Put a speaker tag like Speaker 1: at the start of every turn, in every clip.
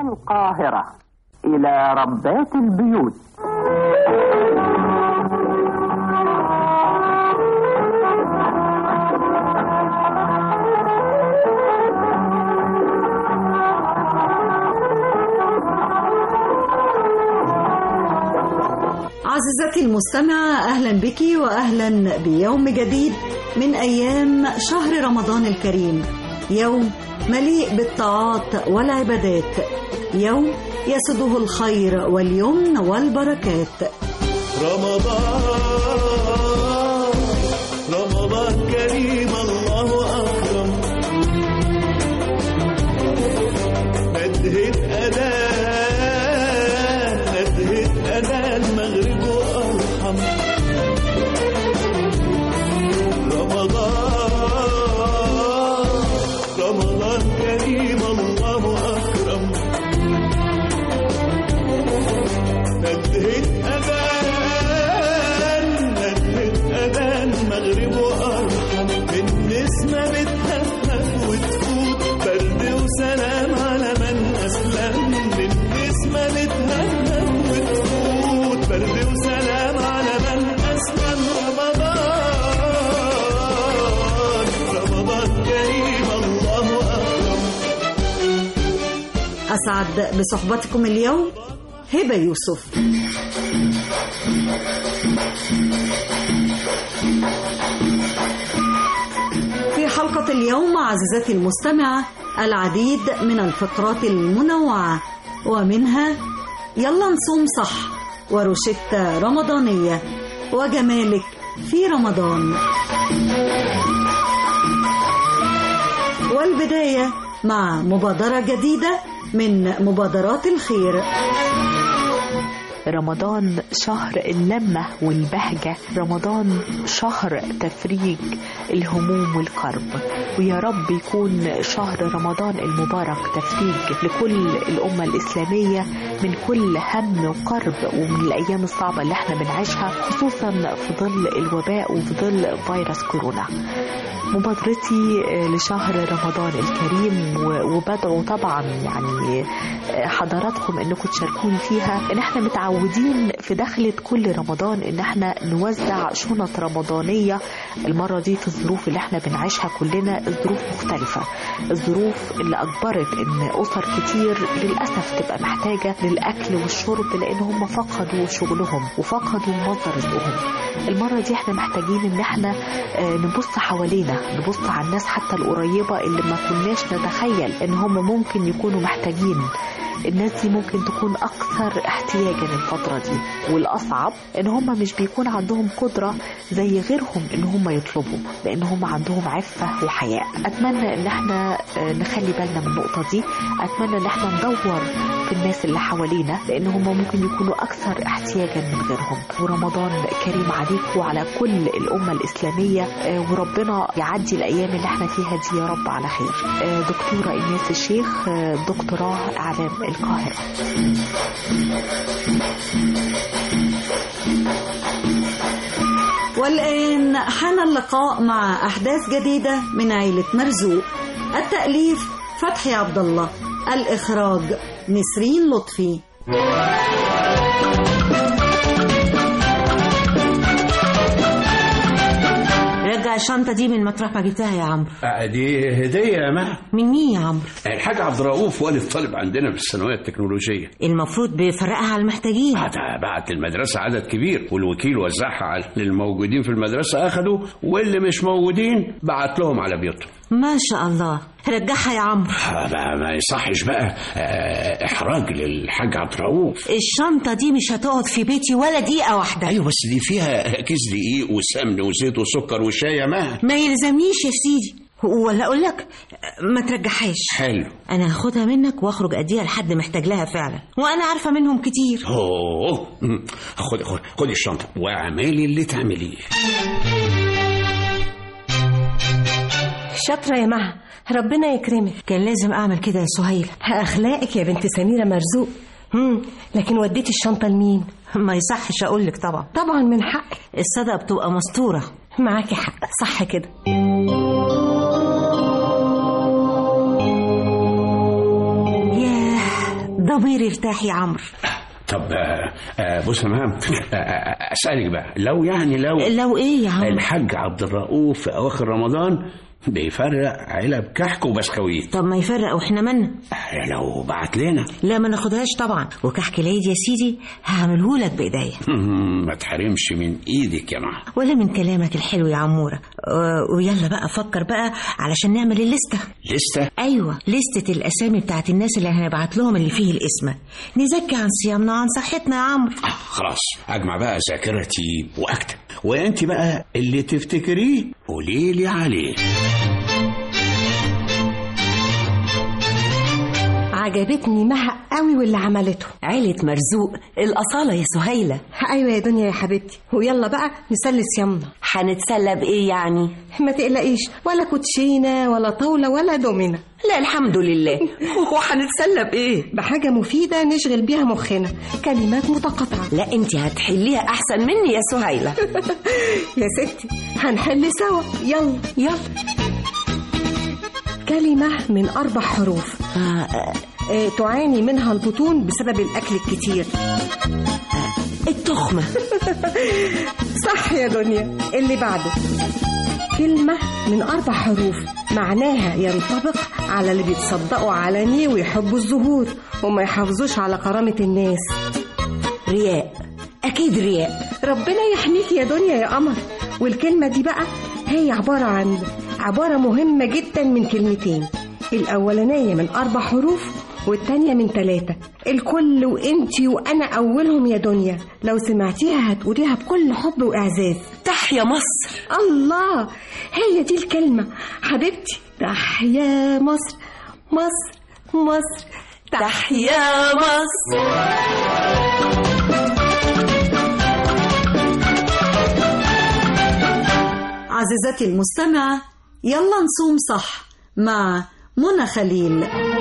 Speaker 1: القاهرة إلى ربات البيوت
Speaker 2: عزيزتي المستمعة أهلا بك وأهلا بيوم جديد من أيام شهر رمضان الكريم يوم مليء بالطاعات والعبادات يوم يسده الخير واليمن والبركات
Speaker 3: رمضان رمضان كريم الله أكرم ندهت أذان ندهت أذان مغرب وأرحم رمضان رمضان كريم الله أكرم ندهت أذان ندهت أذان مغرب وأرحم النسمة بتهفف وتفوت برد وسلام على من أسلم النسمة بتهفف وتفوت برد وسلام على من أسلم رمضان رمضان كريم الله أكرم
Speaker 2: أسعد بصحبتكم اليوم هبة يوسف في حلقة اليوم عزيزتي المستمعة العديد من الفقرات المنوعة ومنها يلا نصوم صح وروشتة رمضانية وجمالك في رمضان والبداية مع مبادرة جديدة من مبادرات الخير
Speaker 4: رمضان شهر اللمة والبهجة رمضان شهر تفريج الهموم والكرب ويا رب يكون شهر رمضان المبارك تفريج لكل الأمة الإسلامية من كل هم وكرب ومن الأيام الصعبة اللي احنا بنعيشها خصوصا في ظل الوباء وفي ظل فيروس كورونا مبادرتي لشهر رمضان الكريم و- وبدعو طبعا يعني حضراتكم انكم تشاركوني فيها ان احنا متعودين في دخلة كل رمضان ان احنا نوزع شنط رمضانية المرة دي في الظروف اللي احنا بنعيشها كلنا الظروف مختلفة الظروف اللي اجبرت ان اسر كتير للاسف تبقى محتاجة للاكل والشرب لان هم فقدوا شغلهم وفقدوا مصدر رزقهم المرة دي احنا محتاجين ان احنا آه، نبص حوالينا نبص على الناس حتى القريبة اللي ما كناش نتخيل ان هم ممكن يكونوا محتاجين الناس دي ممكن تكون اكثر احتياجا الفترة دي والاصعب ان هم مش بيكون عندهم قدرة زي غيرهم ان هم يطلبوا لان هم عندهم عفة وحياء اتمنى ان احنا آه، نخلي بالنا من النقطة دي اتمنى ان احنا ندور في الناس اللي حوالينا لان هم ممكن يكونوا اكثر احتياجا من غيرهم ورمضان كريم عليك وعلى كل الامه الاسلاميه آه، وربنا يعدي الايام اللي احنا فيها دي يا رب على خير آه، دكتوره ايناس الشيخ آه، دكتوراه اعلام القاهره
Speaker 2: والآن حان اللقاء مع أحداث جديدة من عيلة مرزوق التأليف فتحي عبد الله الإخراج نسرين لطفي
Speaker 5: رجع الشنطة دي من مطرح ما جبتها يا عمرو
Speaker 6: آه، دي هدية يا مها
Speaker 5: من مين يا عمرو
Speaker 6: الحاج عبد الرؤوف والد طالب عندنا في الثانوية التكنولوجية
Speaker 5: المفروض بيفرقها على المحتاجين
Speaker 6: بعد بعت المدرسة عدد كبير والوكيل وزعها على للموجودين في المدرسة أخدوا واللي مش موجودين بعت لهم على بيوتهم
Speaker 5: ما شاء الله رجعها يا عمرو
Speaker 6: آه، بقى ما يصحش بقى آه، إحراج للحاج عبد الرؤوف
Speaker 5: الشنطة دي مش هتقعد في بيتي ولا دقيقة واحدة
Speaker 6: أيوة بس دي فيها كيس دقيق وسمن وزيت وسكر وشاي يا مها
Speaker 5: ما يلزمنيش يا سيدي ولا اقول لك ما ترجعهاش
Speaker 6: حلو
Speaker 5: انا هاخدها منك واخرج اديها لحد محتاج لها فعلا وانا عارفه منهم كتير
Speaker 6: أوه مم. خد خد خد الشنطة واعملي اللي تعمليه
Speaker 7: شاطرة يا مها ربنا يكرمك
Speaker 5: كان لازم اعمل كده يا سهيل
Speaker 7: أخلاقك يا بنت سميرة مرزوق مم. لكن وديتي الشنطة لمين؟
Speaker 5: ما يصحش اقول لك طبعا
Speaker 7: طبعا من حقك
Speaker 5: الصدقه بتبقى مستوره
Speaker 7: معاكي حق صح كده
Speaker 5: ياه الضمير يرتاح يا عمرو
Speaker 6: طب آه، آه، بص يا مهام آه، آه، اسالك بقى لو يعني لو
Speaker 5: لو ايه يا عمرو
Speaker 6: الحاج عبد الرؤوف في اواخر رمضان بيفرق علب كحك وبسكويت
Speaker 5: طب ما يفرق واحنا مالنا
Speaker 6: آه، لو بعت لنا
Speaker 5: لا ما ناخدهاش طبعا وكحك العيد يا سيدي هعمله لك بايديا
Speaker 6: ما تحرمش من ايدك يا مها
Speaker 5: ولا من كلامك الحلو يا عموره آه، ويلا بقى فكر بقى علشان نعمل الليسته
Speaker 6: لسه
Speaker 5: ايوه لستة الاسامي بتاعت الناس اللي هنبعت لهم اللي فيه الاسم نزكي عن صيامنا وعن صحتنا يا عمرو
Speaker 6: آه، خلاص اجمع بقى ذاكرتي واكتب وانت بقى اللي تفتكريه قولي لي عليه
Speaker 7: عجبتني مها قوي واللي عملته
Speaker 5: عيلة مرزوق الأصالة يا سهيلة
Speaker 7: ايوه يا دنيا يا حبيبتي ويلا بقى نسلي صيامنا
Speaker 5: هنتسلى بإيه يعني؟
Speaker 7: ما تقلقيش ولا كوتشينه ولا طاوله ولا دومينه
Speaker 5: لا الحمد لله وهنتسلى بإيه؟
Speaker 7: بحاجه مفيده نشغل بيها مخنا كلمات متقاطعه
Speaker 5: لا انت هتحليها أحسن مني يا سهيلة
Speaker 7: يا ستي هنحل سوا يلا
Speaker 5: يلا
Speaker 7: كلمه من اربع حروف
Speaker 5: آه، آه،
Speaker 7: آه، تعاني منها البطون بسبب الاكل الكتير
Speaker 5: التخمة
Speaker 7: صح يا دنيا اللي بعده كلمة من أربع حروف معناها ينطبق على اللي بيتصدقوا علني ويحبوا الظهور وما يحافظوش على كرامة الناس
Speaker 5: رياء أكيد رياء
Speaker 7: ربنا يحميك يا دنيا يا قمر والكلمة دي بقى هي عبارة عن عبارة مهمة جدا من كلمتين الأولانية من أربع حروف والتانية من ثلاثة الكل وانتي وأنا أولهم يا دنيا لو سمعتيها هتقوليها بكل حب وإعزاز
Speaker 5: تحيا مصر
Speaker 7: الله هي دي الكلمة حبيبتي تحيا مصر مصر مصر
Speaker 5: تحيا مصر
Speaker 2: عزيزتي المستمعة يلا نصوم صح مع منى خليل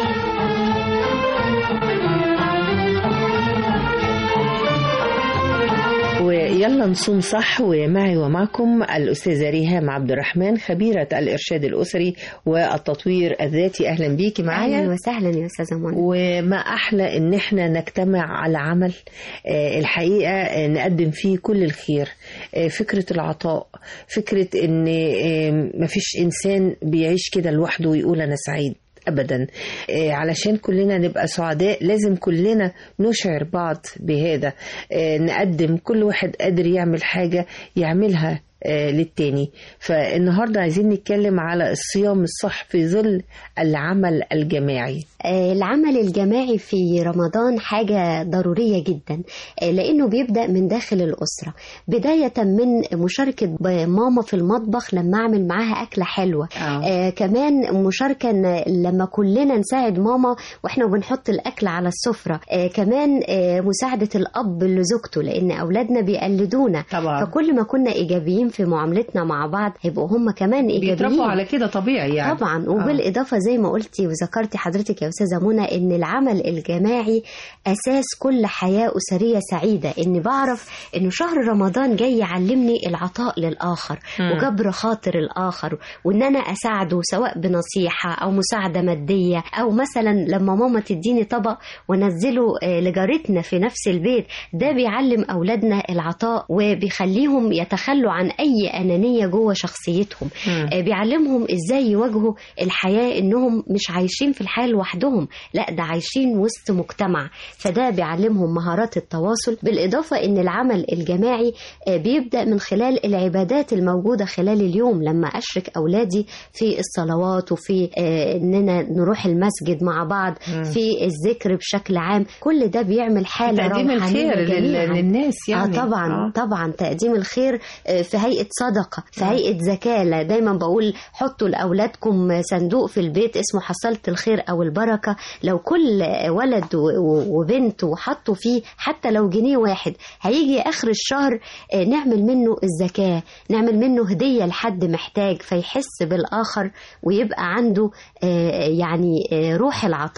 Speaker 8: ويلا نصوم صح ومعي ومعكم الأستاذة ريهام عبد الرحمن خبيرة الإرشاد الأسري والتطوير الذاتي أهلا بيكي
Speaker 9: اهلا
Speaker 8: معايا
Speaker 9: وسهلا يا استاذه منى
Speaker 8: وما أحلى إن إحنا نجتمع على عمل آه، الحقيقة آه، نقدم فيه كل الخير آه، فكرة العطاء فكرة إن آه، مفيش إنسان بيعيش كده لوحده ويقول أنا سعيد ابدا آه، علشان كلنا نبقى سعداء لازم كلنا نشعر بعض بهذا آه، نقدم كل واحد قادر يعمل حاجه يعملها آه، للتاني فالنهارده عايزين نتكلم على الصيام الصح في ظل العمل الجماعي
Speaker 9: آه، العمل الجماعي في رمضان حاجة ضرورية جدا آه، لأنه بيبدأ من داخل الأسرة بداية من مشاركة ب- ماما في المطبخ لما أعمل معاها أكلة حلوة آه كمان مشاركة إن لما كلنا نساعد ماما وإحنا بنحط الأكل على السفرة آه كمان آه مساعدة الأب لزوجته لأن أولادنا بيقلدونا
Speaker 8: طبعا.
Speaker 9: فكل ما كنا إيجابيين في معاملتنا مع بعض هيبقوا هم كمان إيجابيين
Speaker 8: بيتربوا على كده طبيعي يعني
Speaker 9: طبعا
Speaker 8: آه.
Speaker 9: وبالاضافه زي ما قلتي وذكرتي حضرتك يا استاذه منى ان العمل الجماعي اساس كل حياه اسريه سعيده ان بعرف ان شهر رمضان جاي يعلمني العطاء للاخر
Speaker 8: مم.
Speaker 9: وجبر خاطر الاخر وان انا اساعده سواء بنصيحه او مساعده ماديه او مثلا لما ماما تديني طبق وانزله آه، لجارتنا في نفس البيت ده بيعلم اولادنا العطاء وبيخليهم يتخلوا عن اي انانيه جوه شخصيتهم
Speaker 8: مم.
Speaker 9: آه، بيعلمهم ازاي يواجهوا الحياه انهم مش عايشين في الحياه لوحدهم لا ده عايشين وسط مجتمع فده بيعلمهم مهارات التواصل بالاضافه ان العمل الجماعي آه، بيبدا من خلال العبادات الموجوده خلال اليوم لما اشرك اولادي في الصلوات وفي آه، اننا نروح المسجد مع بعض في الذكر بشكل عام كل ده بيعمل حاله
Speaker 8: تقديم
Speaker 9: روحانيه
Speaker 8: الخير لل-
Speaker 9: جميعاً.
Speaker 8: للناس يعني
Speaker 9: اه طبعا
Speaker 8: آه.
Speaker 9: آه. طبعا تقديم الخير آه، في هيئه صدقه في هيئه زكاه لا دايما بقول حطوا لاولادكم صندوق في البيت اسمه حصلة الخير او البركه لو كل ولد و- و- وبنت وحطوا فيه حتى لو جنيه واحد هيجي اخر الشهر آه، نعمل منه الزكاه نعمل منه هديه لحد محتاج فيحس بالاخر ويبقى عنده آه، يعني آه، روح العطاء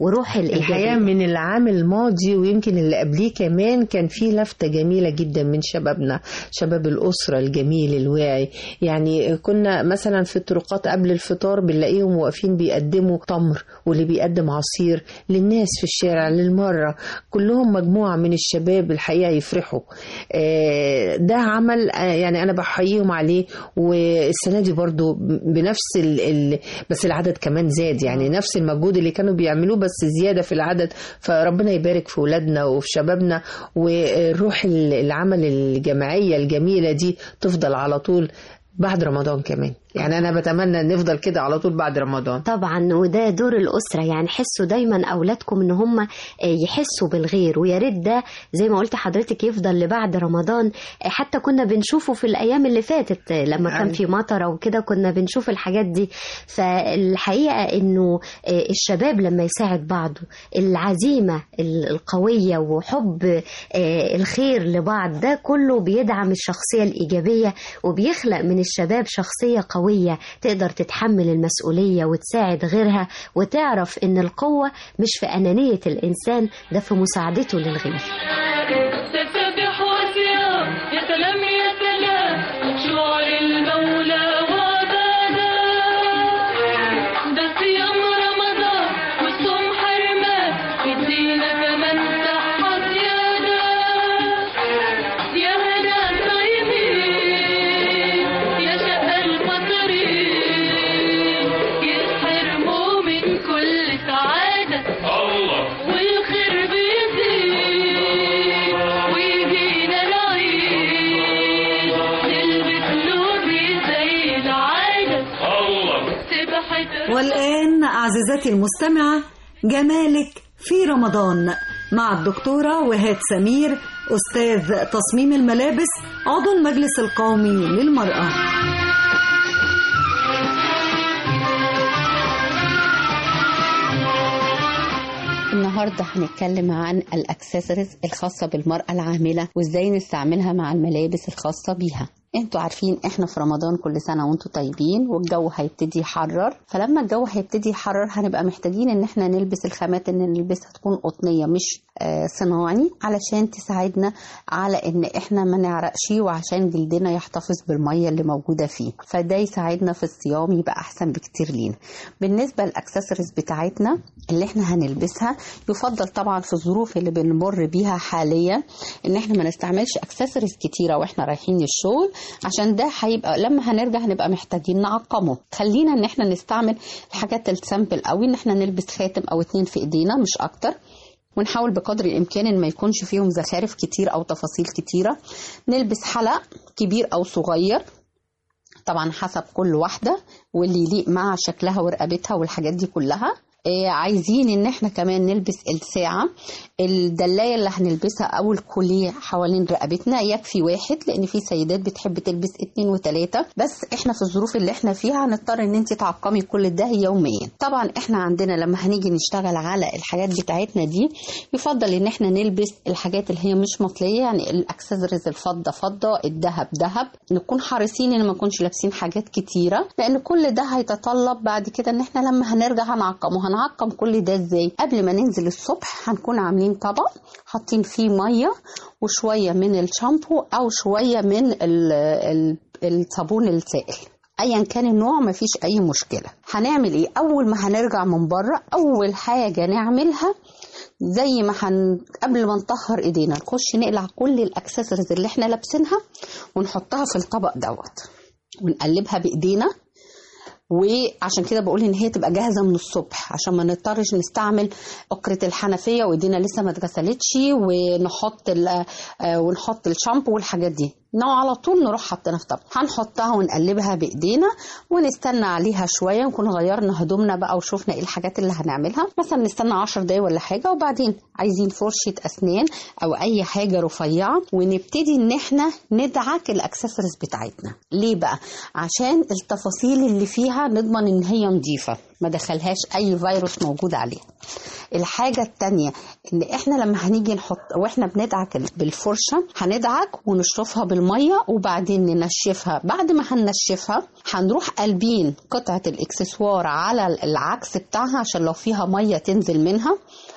Speaker 9: وروح
Speaker 8: الحقيقة
Speaker 9: الايجابيه
Speaker 8: من العام الماضي ويمكن اللي قبليه كمان كان في لفتة جميلة جدا من شبابنا شباب الأسرة الجميل الواعي يعني كنا مثلا في الطرقات قبل الفطار بنلاقيهم واقفين بيقدموا تمر واللي بيقدم عصير للناس في الشارع للمرة كلهم مجموعة من الشباب الحقيقة يفرحوا آه، ده عمل آه، يعني أنا بحييهم عليه والسنة دي برضو بنفس ال ال بس العدد كمان زاد يعني نفس المجهود اللي كانوا بيعملوه بس زيادة في العدد فربنا يبارك في ولادنا وفي شبابنا وروح ال- العمل الجماعية الجميلة دي تفضل على طول بعد رمضان كمان يعني أنا بتمنى إن نفضل كده على طول بعد رمضان
Speaker 9: طبعا وده دور الأسرة يعني حسوا دايما أولادكم إن هم آه، يحسوا بالغير ويا ريت ده زي ما قلت حضرتك يفضل لبعد رمضان آه، حتى كنا بنشوفه في الأيام اللي فاتت آه، لما كان
Speaker 8: أيوة.
Speaker 9: في مطر أو كده كنا بنشوف الحاجات دي فالحقيقة إنه آه، الشباب لما يساعد بعضه العزيمة ال- القوية وحب آه، الخير لبعض ده كله بيدعم الشخصية الإيجابية وبيخلق من الشباب شخصية قوية تقدر تتحمل المسؤولية وتساعد غيرها وتعرف إن القوة مش في أنانية الإنسان ده في مساعدته للغير
Speaker 10: تسبح وصيام يا سلام يا سلام شعر المولى وعبادا ده صيام رمضان والصوم حرمان يدينا كمان صحة زيادة يا هلا الصايمين يا شقى الفطرين يحرموا من كل سعادة الله والخير بيزيد ويجينا العيد نلبس لوبي زي العادة الله سبحة
Speaker 2: والآن أعززتي المستمعة جمالك في رمضان مع الدكتورة وهاد سمير أستاذ تصميم الملابس عضو المجلس القومي للمرأة
Speaker 11: النهارده هنتكلم عن الاكسسوارز الخاصه بالمراه العامله وازاي نستعملها مع الملابس الخاصه بيها انتوا عارفين احنا في رمضان كل سنه وانتوا طيبين والجو هيبتدي يحرر فلما الجو هيبتدي يحرر هنبقى محتاجين ان احنا نلبس الخامات اللي نلبسها تكون قطنيه مش آه صناعي علشان تساعدنا على ان احنا ما نعرقش وعشان جلدنا يحتفظ بالميه اللي موجوده فيه فده يساعدنا في الصيام يبقى احسن بكتير لينا بالنسبه للاكسسوارز بتاعتنا اللي احنا هنلبسها يفضل طبعا في الظروف اللي بنمر بيها حاليا ان احنا ما نستعملش اكسسوارز كتيره واحنا رايحين الشغل عشان ده هيبقى لما هنرجع هنبقى محتاجين نعقمه خلينا ان احنا نستعمل الحاجات السامبل قوي ان احنا نلبس خاتم او اتنين في ايدينا مش اكتر ونحاول بقدر الامكان ان ما يكونش فيهم زخارف كتير او تفاصيل كتيره نلبس حلق كبير او صغير طبعا حسب كل واحده واللي يليق مع شكلها ورقبتها والحاجات دي كلها آه، عايزين ان احنا كمان نلبس الساعة الدلاية اللي هنلبسها او الكوليه حوالين رقبتنا يكفي واحد لان في سيدات بتحب تلبس اتنين وتلاتة بس احنا في الظروف اللي احنا فيها هنضطر ان انت تعقمي كل ده يوميا طبعا احنا عندنا لما هنيجي نشتغل على الحاجات بتاعتنا دي يفضل ان احنا نلبس الحاجات اللي هي مش مطلية يعني الاكسسوارز الفضة فضة الذهب ذهب نكون حريصين ان ما نكونش لابسين حاجات كتيرة لان كل ده هيتطلب بعد كده ان احنا لما هنرجع هنعقم وهنعقم كل ده ازاي قبل ما ننزل الصبح هنكون عاملين طبق حاطين فيه ميه وشويه من الشامبو او شويه من ال- ال- الصابون السائل ايا كان النوع مفيش اي مشكله هنعمل ايه اول ما هنرجع من بره اول حاجه نعملها زي ما هن قبل ما نطهر ايدينا نخش نقلع كل الاكسسوارز اللي احنا لابسينها ونحطها في الطبق دوت ونقلبها بايدينا وعشان كده بقول ان هي تبقى جاهزه من الصبح عشان ما نضطرش نستعمل أكرة الحنفيه وايدينا لسه ما اتغسلتش ونحط ال- آه، ونحط الشامبو والحاجات دي نوع على طول نروح حاطينها في طبق هنحطها ونقلبها بايدينا ونستنى عليها شويه نكون غيرنا هدومنا بقى وشوفنا ايه الحاجات اللي هنعملها مثلا نستنى 10 دقايق ولا حاجه وبعدين عايزين فرشه اسنان او اي حاجه رفيعه ونبتدي ان احنا ندعك الاكسسوارز بتاعتنا ليه بقى عشان التفاصيل اللي فيها نضمن ان هي نظيفه ما دخلهاش اي فيروس موجود عليها الحاجة التانية ان احنا لما هنيجي نحط واحنا بندعك بالفرشة هندعك ونشطفها بالمية وبعدين ننشفها بعد ما هننشفها هنروح قلبين قطعة الاكسسوار على العكس بتاعها عشان لو فيها مية تنزل منها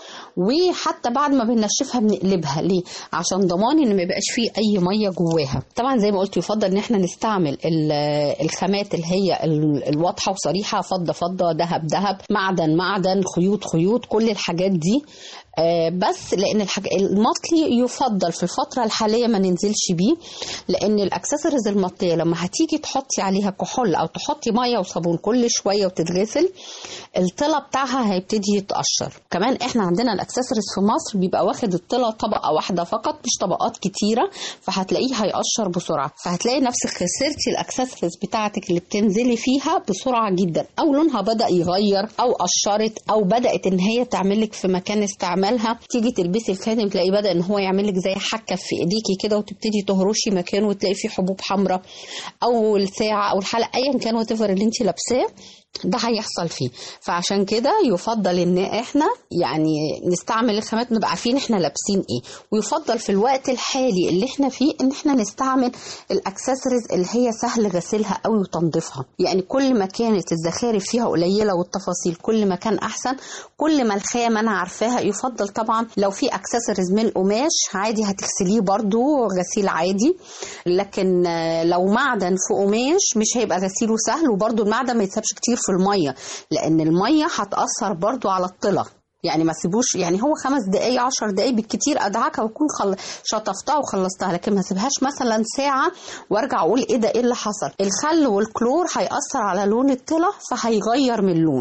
Speaker 11: وحتى بعد ما بننشفها بنقلبها ليه عشان ضمان ان ما يبقاش فيه اي ميه جواها طبعا زي ما قلت يفضل ان احنا نستعمل ال- الخامات اللي هي ال- الواضحه وصريحه فضه فضه ذهب ذهب معدن معدن خيوط خيوط كل الحاجات دي آه، بس لان الحاجة المطلي يفضل في الفتره الحاليه ما ننزلش بيه لان الاكسسوارز المطليه لما هتيجي تحطي عليها كحول او تحطي ميه وصابون كل شويه وتتغسل الطلة بتاعها هيبتدي يتقشر كمان احنا عندنا الاكسسوارز في مصر بيبقى واخد الطلة طبقة واحدة فقط مش طبقات كتيرة فهتلاقيه هيقشر بسرعة فهتلاقي نفسك خسرتي الاكسسوارز بتاعتك اللي بتنزلي فيها بسرعة جدا او لونها بدأ يغير او قشرت او بدأت ان هي تعمل لك في مكان استعمالها تيجي تلبسي الخاتم تلاقيه بدأ ان هو يعمل لك زي حكة في ايديكي كده وتبتدي تهرشي مكانه وتلاقي فيه حبوب حمراء او الساعة او الحلقة ايا كان وات اللي انت لابساه ده هيحصل فيه فعشان كده يفضل ان احنا يعني نستعمل الخامات نبقى عارفين احنا لابسين ايه ويفضل في الوقت الحالي اللي احنا فيه ان احنا نستعمل الاكسسوارز اللي هي سهل غسيلها قوي وتنظيفها يعني كل ما كانت الزخارف فيها قليله والتفاصيل كل ما كان احسن كل ما الخامه انا عارفاها يفضل طبعا لو في اكسسوارز من قماش عادي هتغسليه برضو غسيل عادي لكن آه، لو معدن في قماش مش هيبقى غسيله سهل وبرضو المعدن ما يتسابش كتير في الميه لان الميه هتاثر برضو على الطلة يعني ما سيبوش يعني هو خمس دقايق عشر دقايق بالكتير ادعكها واكون خل... شطفتها وخلصتها لكن ما سيبهاش مثلا ساعه وارجع اقول ايه ده ايه اللي حصل الخل والكلور هياثر على لون الطلة فهيغير من اللون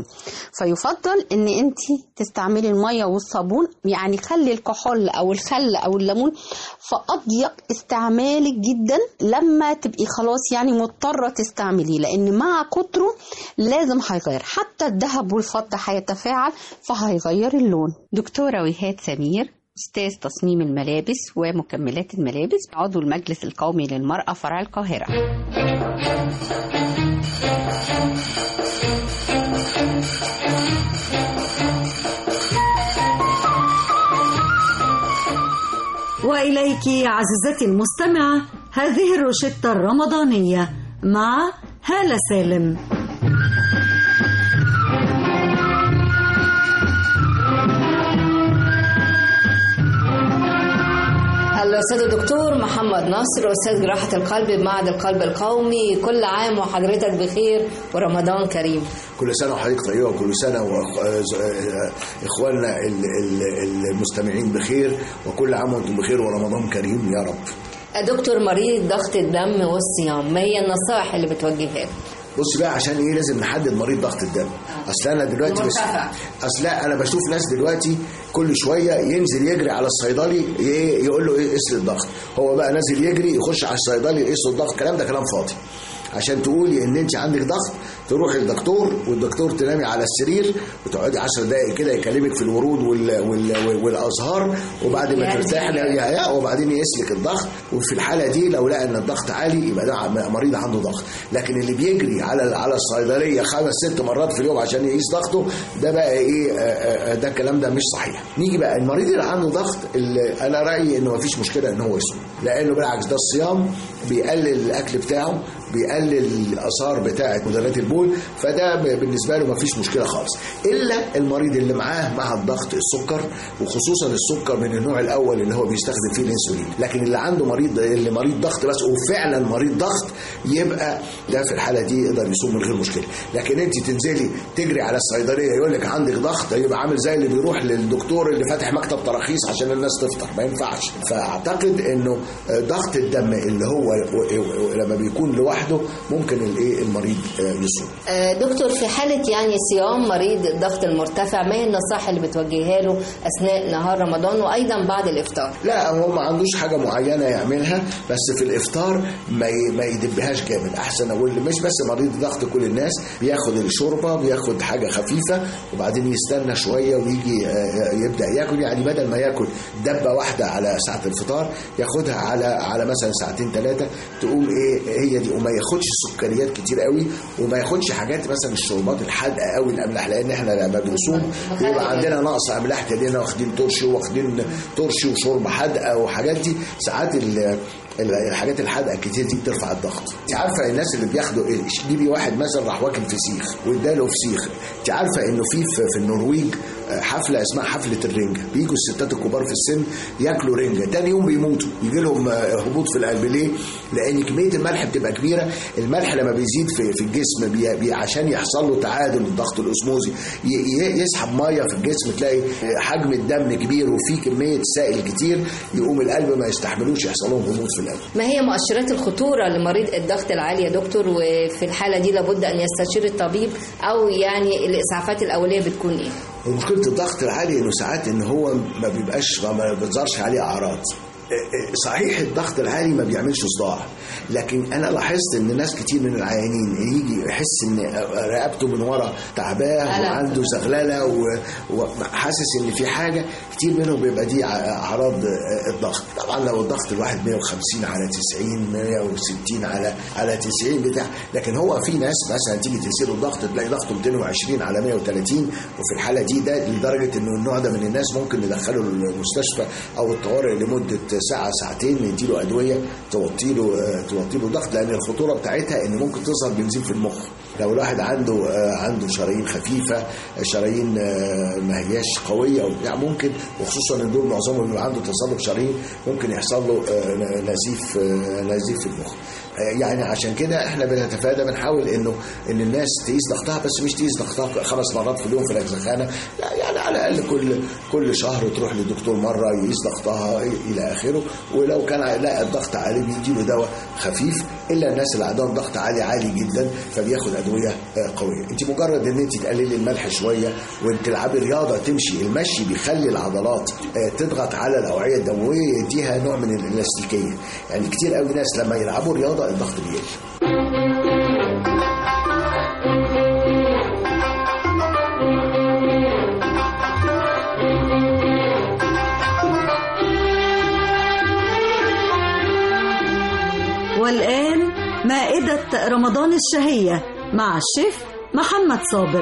Speaker 11: فيفضل ان انت تستعملي الميه والصابون يعني خلي الكحول او الخل او الليمون في اضيق استعمالك جدا لما تبقي خلاص يعني مضطره تستعمليه لان مع كتره لازم هيغير حتى الذهب والفضه هيتفاعل فهيغير اللون دكتوره وهاد سمير استاذ تصميم الملابس ومكملات الملابس عضو المجلس القومي للمراه فرع القاهره
Speaker 2: وإليك عزيزتي المستمعة هذه الروشتة الرمضانية مع هالة سالم
Speaker 12: الأستاذ الدكتور محمد نصر أستاذ جراحة القلب بمعهد القلب القومي كل عام وحضرتك بخير ورمضان كريم
Speaker 13: كل سنة وحضرتك طيبة وكل سنة وإخواننا المستمعين بخير وكل عام وأنتم بخير ورمضان كريم يا رب
Speaker 12: دكتور مريض ضغط الدم والصيام ما هي النصائح اللي بتوجهها له؟
Speaker 13: بص بقى عشان ايه لازم نحدد مريض ضغط الدم اصل انا دلوقتي بس
Speaker 12: مرتفع.
Speaker 13: اصل لا انا بشوف ناس دلوقتي كل شويه ينزل يجري على الصيدلي ي- يقول له ايه قيس لي الضغط هو بقى نازل يجري يخش على الصيدلي يقيس له الضغط الكلام ده كلام فاضي عشان تقولي ان انت عندك ضغط تروحي للدكتور والدكتور تنامي على السرير وتقعدي 10 دقائق كده يكلمك في الورود وال وال والازهار وبعد ما
Speaker 12: يعني
Speaker 13: ترتاحي لا- يا يا وبعدين يقيس لك الضغط وفي الحاله دي لو لقى ان الضغط عالي يبقى ده عم- مريض عنده ضغط لكن اللي بيجري على على الصيدليه خمس ست مرات في اليوم عشان يقيس ضغطه ده بقى ايه آه، آه، آه، ده الكلام ده مش صحيح نيجي بقى المريض اللي عنده ضغط اللي انا رايي انه مفيش مشكله ان هو يصوم لانه بالعكس ده الصيام بيقلل الاكل بتاعه بيقلل الاثار بتاعه مدرات البول فده ب- بالنسبه له مفيش مشكله خالص الا المريض اللي معاه مع الضغط السكر وخصوصا السكر من النوع الاول اللي هو بيستخدم فيه الانسولين لكن اللي عنده مريض اللي مريض ضغط بس وفعلا مريض ضغط يبقى ده في الحاله دي يقدر يصوم من غير مشكله لكن انت تنزلي تجري على الصيدليه يقول لك عندك ضغط يبقى عامل زي اللي بيروح للدكتور اللي فاتح مكتب تراخيص عشان الناس تفطر ما ينفعش فاعتقد انه ضغط الدم اللي هو لما بيكون لوحده ممكن الايه المريض يصوم
Speaker 12: آه، دكتور في حالة يعني صيام مريض الضغط المرتفع ما هي النصائح اللي بتوجهها له أثناء نهار رمضان وأيضا بعد الإفطار؟
Speaker 13: لا هو ما عندوش حاجه معينه يعملها بس في الافطار ما ي- ما يدبهاش جامد احسن اقول مش بس مريض ضغط كل الناس بياخد الشوربه بياخد حاجه خفيفه وبعدين يستنى شويه ويجي آه، يبدا ياكل يعني بدل ما ياكل دبه واحده على ساعه الفطار ياخدها على على مثلا ساعتين ثلاثه تقوم ايه هي دي ام وما ياخدش سكريات كتير قوي وما ياخدش حاجات مثلا الشربات الحادقه قوي الاملاح لان احنا لما بنصوم بيبقى عندنا نقص املاح تلاقينا واخدين ترشي واخدين ترشي وشوربه حادقه وحاجات دي ساعات ال- ال- الحاجات الحادقه الكتير دي بترفع الضغط انت عارفه الناس اللي بياخدوا جيبي واحد مثلا راح واكل فسيخ واداله فسيخ انت عارفه انه في في في النرويج حفله اسمها حفله الرنجه بيجوا الستات الكبار في السن ياكلوا رنجه تاني يوم بيموتوا يجي لهم هبوط في القلب ليه؟ لان كميه الملح بتبقى كبيره الملح لما بيزيد في في الجسم بي بي عشان يحصل له تعادل الضغط الاسموزي ي- ي- يسحب ميه في الجسم تلاقي حجم الدم كبير وفي كميه سائل كتير يقوم القلب ما يستحملوش يحصل لهم هبوط في القلب
Speaker 12: ما هي مؤشرات الخطورة لمريض الضغط العالي يا دكتور وفي الحالة دي لابد أن يستشير الطبيب أو يعني الإسعافات الأولية بتكون إيه؟
Speaker 13: ومشكله الضغط العالي انه ساعات ان هو ما بيبقاش ما بيظهرش عليه اعراض صحيح الضغط العالي ما بيعملش صداع لكن انا لاحظت ان ناس كتير من العيانين يجي يحس ان رقبته من ورا تعباه
Speaker 14: ألم.
Speaker 13: وعنده زغلله و- وحاسس ان في حاجه كتير منهم بيبقى دي اعراض الضغط طبعا لو الضغط الواحد 150 على 90 160 على على 90 بتاع لكن هو في ناس مثلا تيجي تقيس له الضغط تلاقي ضغطه 220 على 130 وفي الحاله دي ده لدرجه انه النوع ده من الناس ممكن ندخله المستشفى او الطوارئ لمده ساعه ساعتين نديله ادويه توطي له توطي له الضغط لان الخطوره بتاعتها ان ممكن تظهر بنزيف في المخ لو الواحد عنده آه، عنده شرايين خفيفه شرايين آه، ما هياش قويه او بتاع ممكن وخصوصا ان دول معظمهم بيبقى عنده تصلب شرايين ممكن يحصل له آه، نزيف آه، نزيف في المخ آه، يعني عشان كده احنا بنتفادى بنحاول انه ان الناس تقيس ضغطها بس مش تقيس ضغطها خمس مرات في اليوم في الاجزخانه لا يعني على الاقل كل كل شهر تروح للدكتور مره يقيس ضغطها الى اخره ولو كان لقى الضغط عالي بيديله دواء خفيف الا الناس اللي عندهم ضغط عالي عالي جدا فبياخد ادويه آه، قويه انت مجرد ان انت تقللي الملح شويه وانت تلعبي رياضه تمشي المشي بيخلي العضلات آه، تضغط على الاوعيه الدمويه يديها نوع من الالاستيكيه يعني كتير قوي ناس لما يلعبوا رياضه الضغط بيقل
Speaker 2: والآن مائدة رمضان الشهية مع الشيف محمد صابر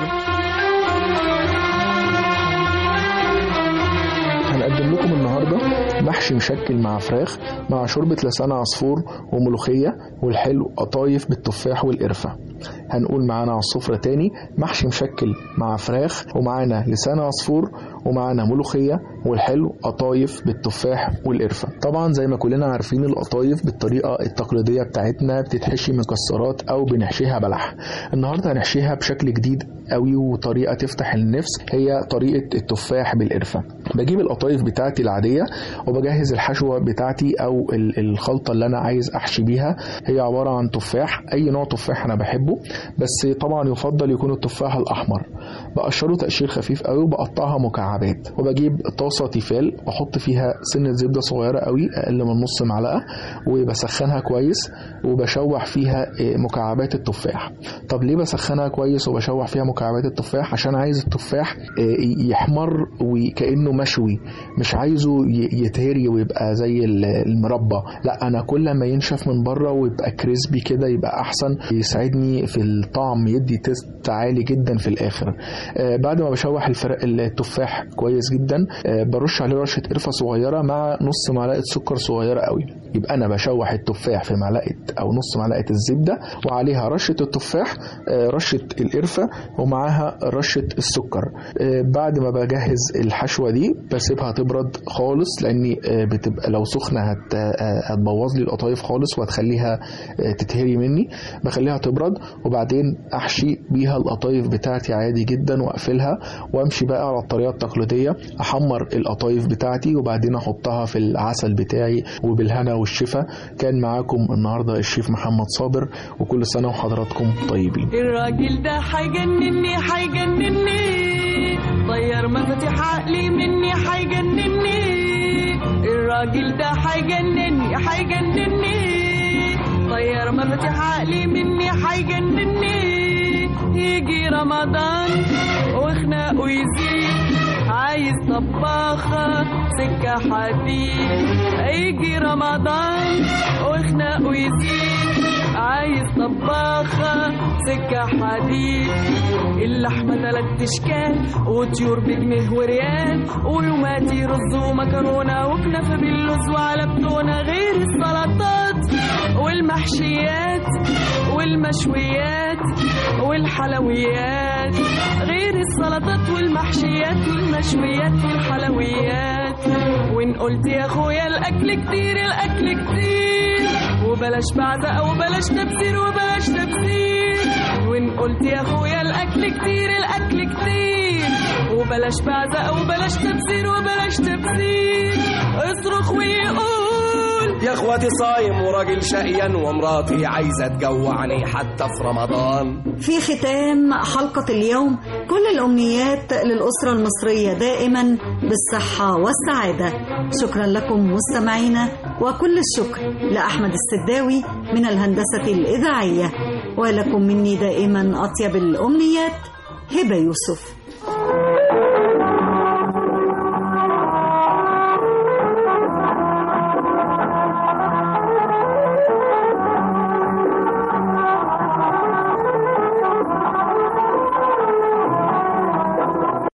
Speaker 15: هنقدم لكم النهارده محشي مشكل مع فراخ مع شوربة لسان عصفور وملوخية والحلو قطايف بالتفاح والقرفة هنقول معانا على السفرة تاني محشي مشكل مع فراخ ومعانا لسان عصفور ومعانا ملوخية والحلو قطايف بالتفاح والقرفة طبعا زي ما كلنا عارفين القطايف بالطريقة التقليدية بتاعتنا بتتحشي مكسرات أو بنحشيها بلح النهاردة هنحشيها بشكل جديد قوي وطريقة تفتح النفس هي طريقة التفاح بالقرفة بجيب القطايف بتاعتي العادية وبجهز الحشوة بتاعتي أو ال- الخلطة اللي أنا عايز أحشي بيها هي عبارة عن تفاح أي نوع تفاح أنا بحبه بس طبعا يفضل يكون التفاح الأحمر بقشره تقشير خفيف قوي وبقطعها مكعبات وبجيب طاسة تيفال بحط فيها سنة زبدة صغيرة قوي أقل من نص معلقة وبسخنها كويس وبشوح فيها آه، مكعبات التفاح طب ليه بسخنها كويس وبشوح فيها مكعبات التفاح عشان عايز التفاح آه، يحمر وكأنه مشوي مش عايزه ي- يتهري ويبقى زي ال- المربى لا انا كل ما ينشف من بره ويبقى كريسبي كده يبقى احسن يساعدني في الطعم يدي تيست عالي جدا في الاخر آه، بعد ما بشوح الفرق التفاح كويس جدا آه، برش عليه رشه قرفه صغيره مع نص معلقه سكر صغيره قوي يبقى انا بشوح التفاح في معلقه او نص معلقه الزبده وعليها رشه التفاح آه، رشه القرفه ومعاها رشه السكر آه، بعد ما بجهز الحشوه دي بسيبها تبرد خالص لاني آه، بتبقى لو سخنه هت آه، هتبوظ لي القطايف خالص وهتخليها آه، تتهري مني بخليها تبرد وبعدين احشي بيها القطايف بتاعتي عادي جدا واقفلها وامشي بقى على الطريقه التقليديه احمر القطايف بتاعتي وبعدين احطها في العسل بتاعي وبالهنا والشفا كان معاكم النهارده الشيف محمد صابر وكل سنه وحضراتكم طيبين
Speaker 10: الراجل ده هيجنني هيجنني طير مفاتيح عقلي مني هيجنني الراجل ده هيجنني هيجنني طير مفاتيح عقلي مني هيجنني يجي رمضان وخناقه يزيد عايز طباخة سكة حديد يجي رمضان وخناقه يزيد عايز طباخة سكة حديد اللحمة تلات اشكال وطيور بجنيه وريال ويوماتي رز ومكرونة وكنافة باللوز وعلى بتونة غير السلطات والمحشيات والمشويات والحلويات غير السلطات والمحشيات والمشويات والحلويات وان قلت يا اخويا الاكل كتير الاكل كتير وبلاش بعزق وبلاش تبذير وبلاش تبذير وان قلت يا اخويا الاكل كتير الاكل كتير وبلاش بعزق وبلاش تبذير وبلاش تبذير اصرخ ويقول
Speaker 14: يا اخواتي صايم وراجل شقيان ومراتي عايزه تجوعني حتى في رمضان
Speaker 2: في ختام حلقة اليوم كل الأمنيات للأسرة المصرية دائما بالصحة والسعادة شكرا لكم مستمعينا وكل الشكر لأحمد السداوي من الهندسة الإذاعية ولكم مني دائما أطيب الأمنيات هبة يوسف